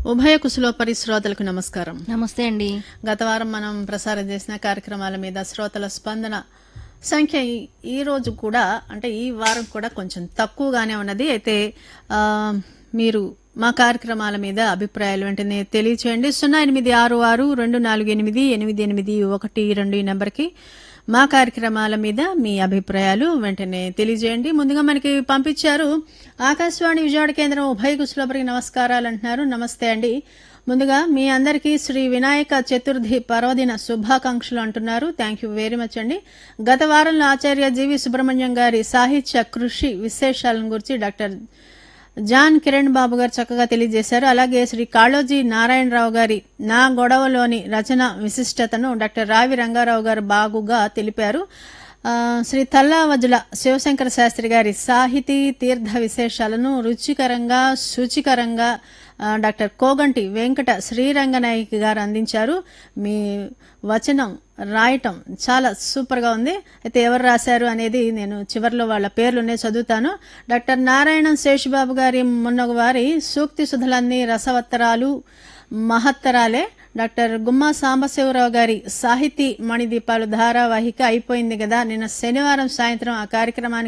ఉభయ కుశలో పరిశ్రోతలకు నమస్కారం నమస్తే అండి గత వారం మనం ప్రసారం చేసిన కార్యక్రమాల మీద శ్రోతల స్పందన సంఖ్య ఈ- ఈ రోజు కూడా అంటే ఈ వారం కూడా కొంచెం తక్కువగానే ఉన్నది అయితే ఆ, మీరు మా కార్యక్రమాల మీద అభిప్రాయాలు వెంటనే తెలియచేయండి సున్నా ఎనిమిది ఆరు ఆరు రెండు నాలుగు ఎనిమిది ఎనిమిది ఎనిమిది ఒకటి రెండు ఈ నెంబర్కి మా కార్యక్రమాల మీద మీ అభిప్రాయాలు వెంటనే తెలియజేయండి ముందుగా మనకి పంపించారు ఆకాశవాణి విజయవాడ కేంద్రం ఉభయ కుశలపరికి నమస్కారాలు అంటున్నారు నమస్తే అండి ముందుగా మీ అందరికీ శ్రీ వినాయక చతుర్థి పర్వదిన శుభాకాంక్షలు అంటున్నారు థ్యాంక్ యూ వెరీ మచ్ అండి గత వారంలో ఆచార్య జీవి సుబ్రహ్మణ్యం గారి సాహిత్య కృషి విశేషాలను గురించి డాక్టర్ జాన్ కిరణ్ బాబు గారు చక్కగా తెలియజేశారు అలాగే శ్రీ కాళోజీ నారాయణరావు గారి నా గొడవలోని రచన విశిష్టతను డాక్టర్ రావి రంగారావు గారు బాగుగా తెలిపారు ఆ, శ్రీ తల్లావజుల శివశంకర శాస్త్రి గారి సాహితీ తీర్థ విశేషాలను రుచికరంగా శుచికరంగా ఆ, డాక్టర్ కోగంటి వెంకట శ్రీరంగనాయకి గారు అందించారు మీ వచనం రాయటం చాలా సూపర్గా ఉంది అయితే ఎవరు రాశారు అనేది నేను చివరిలో వాళ్ళ పేర్లునే చదువుతాను డాక్టర్ నారాయణం శేషుబాబు గారి మొన్న వారి సూక్తి సుధలన్నీ రసవత్తరాలు మహత్తరాలే డాక్టర్ గుమ్మా సాంబశివరావు గారి సాహితీ మణిదీపాలు ధారావాహిక అయిపోయింది కదా నిన్న శనివారం సాయంత్రం ఆ కార్యక్రమానికి